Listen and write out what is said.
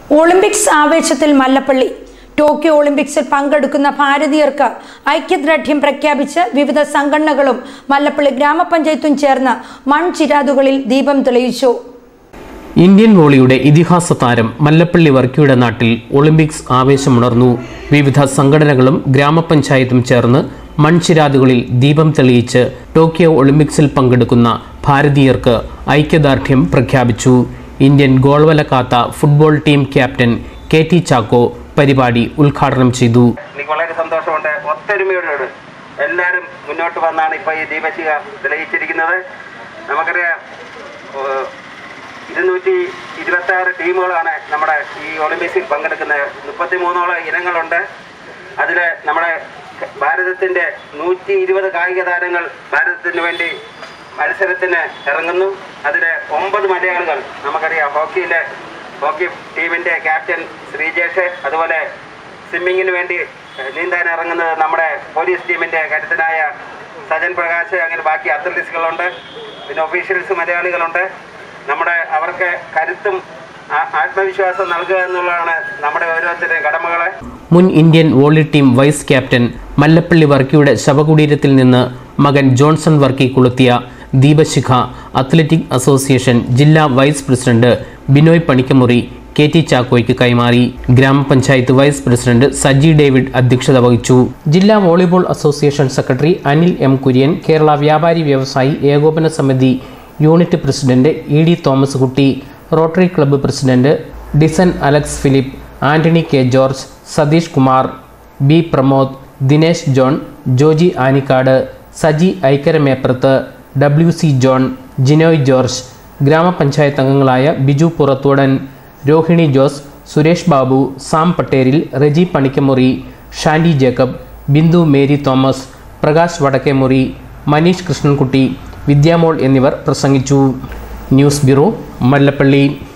Olympics ആവേശത്തിൽ Mallappally Tokyo ഒളിമ്പിക്സിൽ പങ്കെടുക്കുന്ന ഭാരതീയർക്ക് ഐക്യദാർഢ്യം പ്രഖ്യാപിച്ച് വിവിധ സംഘടനകളും മല്ലപ്പള്ളി ഗ്രാമപഞ്ചായത്തും ചേർന്ന് മൺചിരാതുകളിൽ ദീപം തെളിയിച്ചു ഇന്ത്യൻ വോളിയുടെ ഇതിഹാസ താരം മല്ലപ്പള്ളി വർക്കിയുടെ നാട്ടിൽ ഒളിമ്പിക്സ് ആവേശമുണർന്നു വിവിധ സംഘടനകളും ഗ്രാമപഞ്ചായത്തും ചേർന്ന് മൺചിരാതുകളിൽ ദീപം തെളിയിച്ച് ടോക്കിയോ ഒളിമ്പിക്സിൽ പങ്കെടുക്കുന്ന ഭാരതീയർക്ക് ഐക്യദാർഢ്യം പ്രഖ്യാപിച്ചു ഇന്ത്യൻ ഗോൾവല കാത്ത football team captain K T Chacko പരിപാടി ഉദ്ഘാടനം ചെയ്തു എനിക്ക് വളരെ സന്തോഷമുണ്ട് ഒത്തൊരുമയോട് എല്ലാവരും മുന്നോട്ട് വന്നാണ് ഇപ്പോൾ ഈ ദീപശിക തെളിയിച്ചിരിക്കുന്നത് നമുക്കറിയാം ഏഹ്, ഇരുന്നൂറ്റി ഇരുപത്തി ആറ് ടീമുകളാണ് നമ്മുടെ ഈ ഒളിമ്പിക്സിൽ പങ്കെടുക്കുന്നത് മുപ്പത്തി മൂന്നോളം ഇനങ്ങളുണ്ട് അതിൽ നമ്മുടെ ഭാരതത്തിൻ്റെ നൂറ്റി ഇരുപത് കായിക താരങ്ങൾ ഭാരതത്തിന് വേണ്ടി മത്സരത്തിന് ഇറങ്ങുന്നു അതിൽ ഒമ്പത് മലയാളികൾ നമുക്കറിയാം ഹോക്കിയിലെ ഹോക്കി ടീമിൻ്റെ ക്യാപ്റ്റൻ ശ്രീജേഷ് അതുപോലെ സ്വിമ്മിങ്ങിന് വേണ്ടി നീന്താൻ ഇറങ്ങുന്നത് നമ്മുടെ പോലീസ് ടീമിൻ്റെ കരുത്തനായ സജൻ പ്രകാശ് അങ്ങനെ ബാക്കി അത്ലറ്റിക്സുകളുണ്ട് പിന്നെ ഒഫീഷ്യൽസ് മലയാളികളുണ്ട് നമ്മുടെ അവർക്ക് കരുത്തും ആ- ആത്മവിശ്വാസം നൽകുക എന്നുള്ളതാണ് നമ്മുടെ ഓരോരുത്തരുടെയും കടമകളെ മുൻ Indian volley team vice captain Mallappally വർക്കിയുടെ ശവകുടീരത്തിൽ നിന്ന് മകൻ ജോൺസൺ വർക്കി കൊളുത്തിയ ദീപശിഖ അത്ലറ്റിക് അസോസിയേഷൻ ജില്ലാ vice president Binoy Panikkamuri K T ചാക്കോയ്ക്ക് കൈമാറി ഗ്രാമപഞ്ചായത്ത് വൈസ് പ്രസിഡന്റ് സജി ഡേവിഡ് അധ്യക്ഷത വഹിച്ചു ജില്ലാ volleyball association secretary Anil M Kurian Kerala വ്യാപാരി വ്യവസായി ഏകോപന സമിതി unit president E D Thomas Kutty rotary club president Dison Alex Philip Antony K George Satheesh Kumar B Pramod Dinesh John Joji Anikkad Saji Aikkaramepurath W C John Jinoy George ഗ്രാമപഞ്ചായത്ത് അംഗങ്ങളായ ബിജു പുറത്തോടൻ രോഹിണി ജോസ് സുരേഷ് ബാബു സാം പട്ടേരിൽ റെജി പണിക്കമുറി ഷാൻഡി ജേക്കബ് ബിന്ദു മേരി തോമസ് പ്രകാശ് വടക്കേമുറി മനീഷ് കൃഷ്ണൻകുട്ടി വിദ്യാമോൾ എന്നിവർ പ്രസംഗിച്ചു ന്യൂസ് ബ്യൂറോ മല്ലപ്പള്ളി